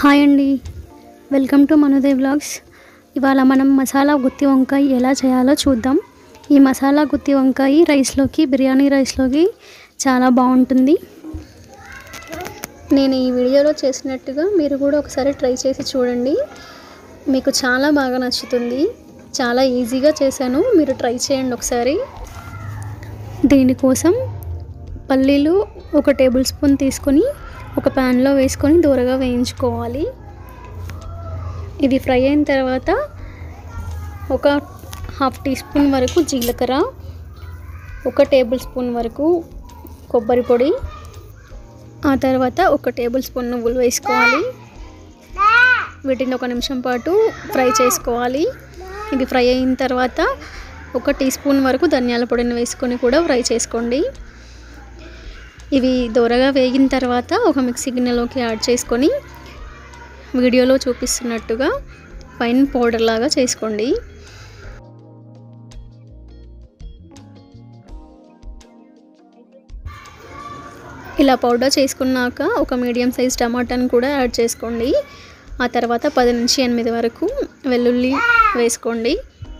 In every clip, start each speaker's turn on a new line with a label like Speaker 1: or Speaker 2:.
Speaker 1: hi అండి welcome to మనుదే vlogs ఇవాళ మనం మసాలా గుత్తి వంకాయ ఎలా చేయాలో చూద్దాం ఈ మసాలా గుత్తి వంకాయ రైస్లోకి బిర్యానీ రైస్లోకి చాలా బాగుంటుంది నేను ఈ వీడియోలో చేసినట్టుగా మీరు కూడా ఒకసారి ట్రై చేసి చూడండి మీకు చాలా బాగా నచ్చుతుంది చాలా ఈజీగా చేశాను మీరు ట్రై చేయండి ఒకసారి దీనికోసం పల్లీలు ఒక టేబుల్ స్పూన్ తీసుకొని ఒక ప్యాన్లో వేసుకొని దూరగా వేయించుకోవాలి ఇది ఫ్రై అయిన తర్వాత ఒక హాఫ్ టీ స్పూన్ వరకు జీలకర్ర ఒక టేబుల్ స్పూన్ వరకు కొబ్బరి పొడి ఆ తర్వాత ఒక టేబుల్ స్పూన్ నువ్వులు వేసుకోవాలి వీటిని ఒక నిమిషం పాటు ఫ్రై చేసుకోవాలి ఇది ఫ్రై అయిన తర్వాత ఒక టీ స్పూన్ వరకు ధనియాల పొడిని వేసుకొని కూడా ఫ్రై చేసుకోండి ఇవి దూరగా వేగిన తర్వాత ఒక మిక్సీ గిన్నెలోకి యాడ్ చేసుకొని వీడియోలో చూపిస్తున్నట్టుగా ఫైన్ పౌడర్ లాగా చేసుకోండి ఇలా పౌడర్ చేసుకున్నాక ఒక మీడియం సైజ్ టమాటాని కూడా యాడ్ చేసుకోండి ఆ తర్వాత పది నుంచి ఎనిమిది వరకు వెల్లుల్లి వేసుకోండి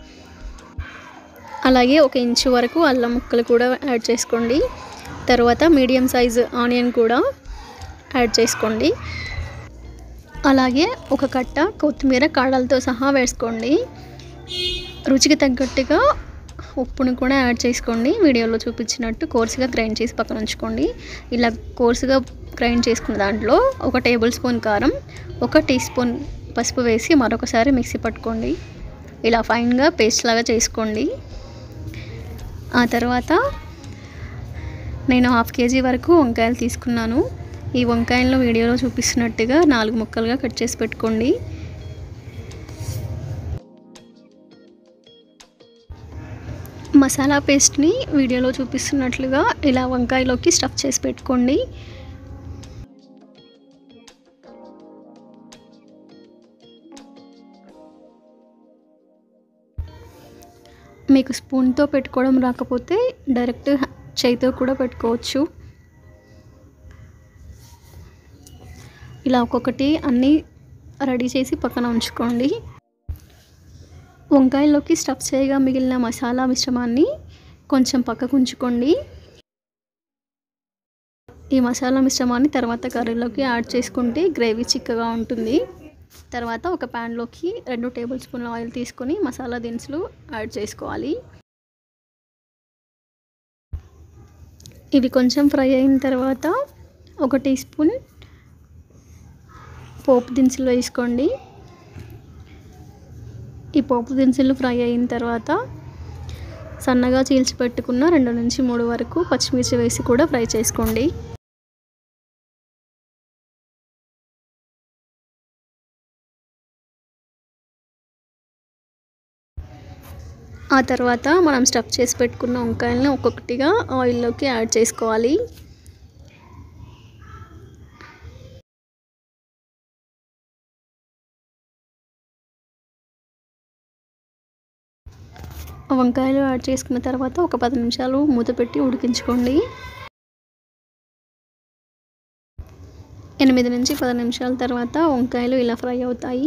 Speaker 1: అలాగే ఒక ఇంచు వరకు అల్లం ముక్కలు కూడా యాడ్ చేసుకోండి తర్వాత మీడియం సైజ్ ఆనియన్ కూడా యాడ్ చేసుకోండి అలాగే ఒక కట్ట కొత్తిమీర కాడలతో సహా వేసుకోండి రుచికి తగ్గట్టుగా ఉప్పును కూడా యాడ్ చేసుకోండి వీడియోలో చూపించినట్టు కోర్సుగా గ్రైండ్ చేసి పక్కన ఉంచుకోండి ఇలా కోర్సుగా గ్రైండ్ చేసుకున్న దాంట్లో ఒక టేబుల్ స్పూన్ కారం ఒక టీ స్పూన్ పసుపు వేసి మరొకసారి మిక్సీ పట్టుకోండి ఇలా ఫైన్గా పేస్ట్ లాగా చేసుకోండి ఆ తర్వాత నేను హాఫ్ కేజీ వరకు వంకాయలు తీసుకున్నాను ఈ వంకాయలను వీడియోలో చూపిస్తున్నట్టుగా నాలుగు ముక్కలుగా కట్ చేసి పెట్టుకోండి మసాలా పేస్ట్ని వీడియోలో చూపిస్తున్నట్లుగా ఇలా వంకాయలోకి స్టఫ్ చేసి పెట్టుకోండి మీకు స్పూన్తో పెట్టుకోవడం రాకపోతే డైరెక్ట్ చేయితో కూడా పెట్టుకోవచ్చు ఇలా ఒక్కొక్కటి అన్నీ రెడీ చేసి పక్కన ఉంచుకోండి వంకాయల్లోకి స్టఫ్ చేయగా మిగిలిన మసాలా మిశ్రమాన్ని కొంచెం పక్కకు ఉంచుకోండి ఈ మసాలా మిశ్రమాన్ని తర్వాత కర్రీలోకి యాడ్ చేసుకుంటే గ్రేవీ చిక్కగా ఉంటుంది తర్వాత ఒక ప్యాన్లోకి రెండు టేబుల్ స్పూన్ల ఆయిల్ తీసుకొని మసాలా దినుసులు యాడ్ చేసుకోవాలి ఇవి కొంచెం ఫ్రై అయిన తర్వాత ఒక టీ స్పూన్ పోపు దినుసులు వేసుకోండి ఈ పోపు దినుసులు ఫ్రై అయిన తర్వాత సన్నగా చీల్చి పెట్టుకున్న రెండు నుంచి మూడు వరకు పచ్చిమిర్చి వేసి కూడా ఫ్రై చేసుకోండి ఆ తర్వాత మనం స్టఫ్ చేసి పెట్టుకున్న వంకాయలను ఒక్కొక్కటిగా ఆయిల్లోకి యాడ్ చేసుకోవాలి వంకాయలు యాడ్ చేసుకున్న తర్వాత ఒక పది నిమిషాలు మూత పెట్టి ఉడికించుకోండి ఎనిమిది నుంచి పది నిమిషాల తర్వాత వంకాయలు ఇలా ఫ్రై అవుతాయి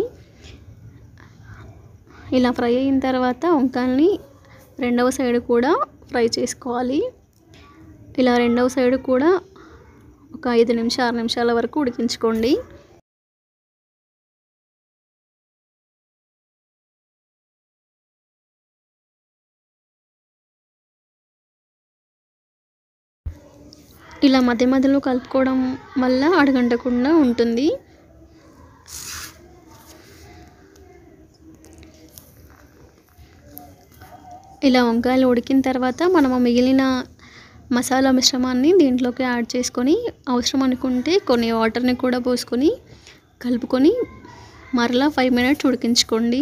Speaker 1: ఇలా ఫ్రై అయిన తర్వాత వంకాయల్ని రెండవ సైడ్ కూడా ఫ్రై చేసుకోవాలి ఇలా రెండవ సైడ్ కూడా ఒక ఐదు నిమిషం ఆరు నిమిషాల వరకు ఉడికించుకోండి ఇలా మధ్య మధ్యలో కలుపుకోవడం వల్ల అడగంటకుండా ఉంటుంది ఇలా వంకాయలు ఉడికిన తర్వాత మనము మిగిలిన మసాలా మిశ్రమాన్ని దీంట్లోకి యాడ్ చేసుకొని అవసరం అనుకుంటే కొన్ని వాటర్ని కూడా పోసుకొని కలుపుకొని మరలా ఫైవ్ మినిట్స్ ఉడికించుకోండి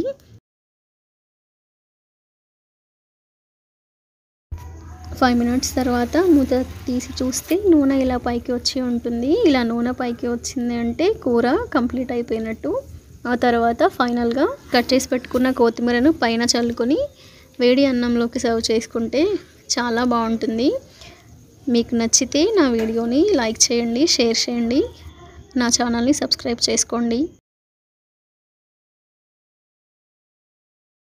Speaker 1: ఫైవ్ మినిట్స్ తర్వాత మూత తీసి చూస్తే నూనె ఇలా పైకి వచ్చి ఉంటుంది ఇలా నూనె పైకి వచ్చింది అంటే కూర కంప్లీట్ అయిపోయినట్టు ఆ తర్వాత ఫైనల్గా కట్ చేసి పెట్టుకున్న కొత్తిమీరను పైన చల్లుకొని వేడి అన్నంలోకి సర్వ్ చేసుకుంటే చాలా బాగుంటుంది మీకు నచ్చితే నా వీడియోని లైక్ చేయండి షేర్ చేయండి నా ఛానల్ని సబ్స్క్రైబ్ చేసుకోండి